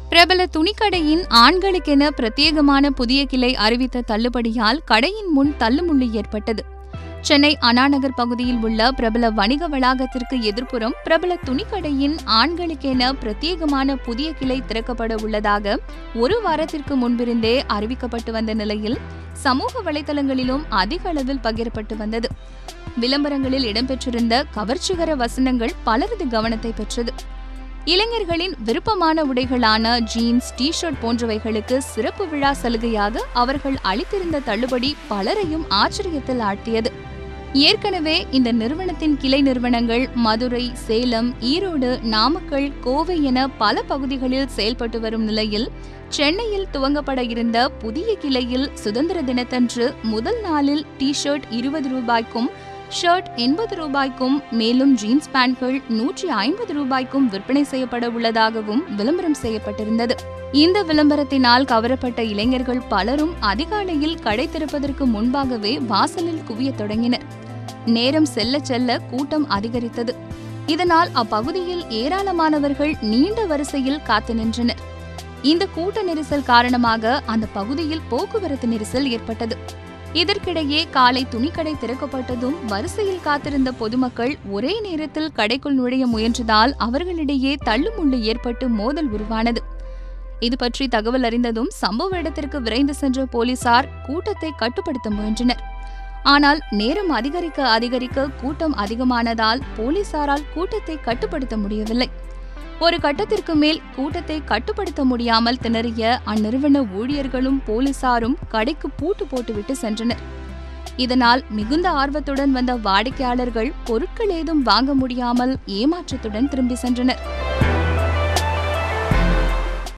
பிரபல துணிக்கடையின் ஆண்களுக்கென பிரத்யேகமான புதிய கிளை அறிவித்த தள்ளுபடியால் கடையின் முன் தள்ளுமுள்ளு ஏற்பட்டது சென்னை அண்ணாநகர் பகுதியில் உள்ள பிரபல வணிக வளாகத்திற்கு எதிர்ப்புறம் பிரபல துணிக்கடையின் ஆண்களுக்கென பிரத்யேகமான புதிய கிளை திறக்கப்பட உள்ளதாக ஒரு வாரத்திற்கு முன்பிருந்தே அறிவிக்கப்பட்டு வந்த நிலையில் சமூக வலைதளங்களிலும் அதிக அளவில் பகிரப்பட்டு வந்தது விளம்பரங்களில் இடம்பெற்றிருந்த கவர்ச்சிகர வசனங்கள் பலரது கவனத்தை பெற்றது இளைஞர்களின் விருப்பமான உடைகளான ஜீன்ஸ் டி ஷர்ட் போன்றவைகளுக்கு சிறப்பு விழா சலுகையாக அவர்கள் அளித்திருந்த தள்ளுபடி பலரையும் ஆச்சரியத்தில் ஆழ்த்தியது ஏற்கனவே இந்த நிறுவனத்தின் கிளை நிறுவனங்கள் மதுரை சேலம் ஈரோடு நாமக்கல் கோவை என பல பகுதிகளில் செயல்பட்டு வரும் நிலையில் சென்னையில் துவங்கப்பட இருந்த புதிய கிளையில் சுதந்திர தினத்தன்று முதல் நாளில் டி ஷர்ட் இருபது ரூபாய்க்கும் ஷர்ட் எண்பது ரூபாய்க்கும் மேலும் ஜீன்ஸ் பேண்ட்கள் நூற்றி ஐம்பது ரூபாய்க்கும் விற்பனை செய்யப்பட உள்ளதாகவும் விளம்பரம் செய்யப்பட்டிருந்தது இந்த விளம்பரத்தினால் கவரப்பட்ட இளைஞர்கள் பலரும் அதிகாலையில் கடை திறப்பதற்கு முன்பாகவே வாசலில் குவியத் தொடங்கினர் நேரம் செல்ல செல்ல கூட்டம் அதிகரித்தது இதனால் அப்பகுதியில் ஏராளமானவர்கள் நீண்ட வரிசையில் காத்து நின்றனர் இந்த கூட்ட நெரிசல் காரணமாக அந்த பகுதியில் போக்குவரத்து நெரிசல் ஏற்பட்டது இதற்கிடையே காலை துணிக்கடை திறக்கப்பட்டதும் வரிசையில் காத்திருந்த பொதுமக்கள் ஒரே நேரத்தில் கடைக்குள் நுழைய முயன்றதால் அவர்களிடையே தள்ளுமுள்ளு ஏற்பட்டு மோதல் உருவானது இது பற்றி தகவல் அறிந்ததும் சம்பவ இடத்திற்கு விரைந்து சென்ற போலீசார் கூட்டத்தை கட்டுப்படுத்த முயன்றனர் ஆனால் நேரம் அதிகரிக்க அதிகரிக்க கூட்டம் அதிகமானதால் போலீசாரால் கூட்டத்தை கட்டுப்படுத்த முடியவில்லை ஒரு கட்டத்திற்கு மேல் கூட்டத்தை கட்டுப்படுத்த முடியாமல் திணறிய அந்நிறுவன ஊழியர்களும் போலீசாரும் கடைக்கு பூட்டு போட்டுவிட்டு சென்றனர் இதனால் மிகுந்த ஆர்வத்துடன் வந்த வாடிக்கையாளர்கள் பொருட்கள் ஏதும் வாங்க முடியாமல் ஏமாற்றத்துடன் திரும்பி சென்றனர்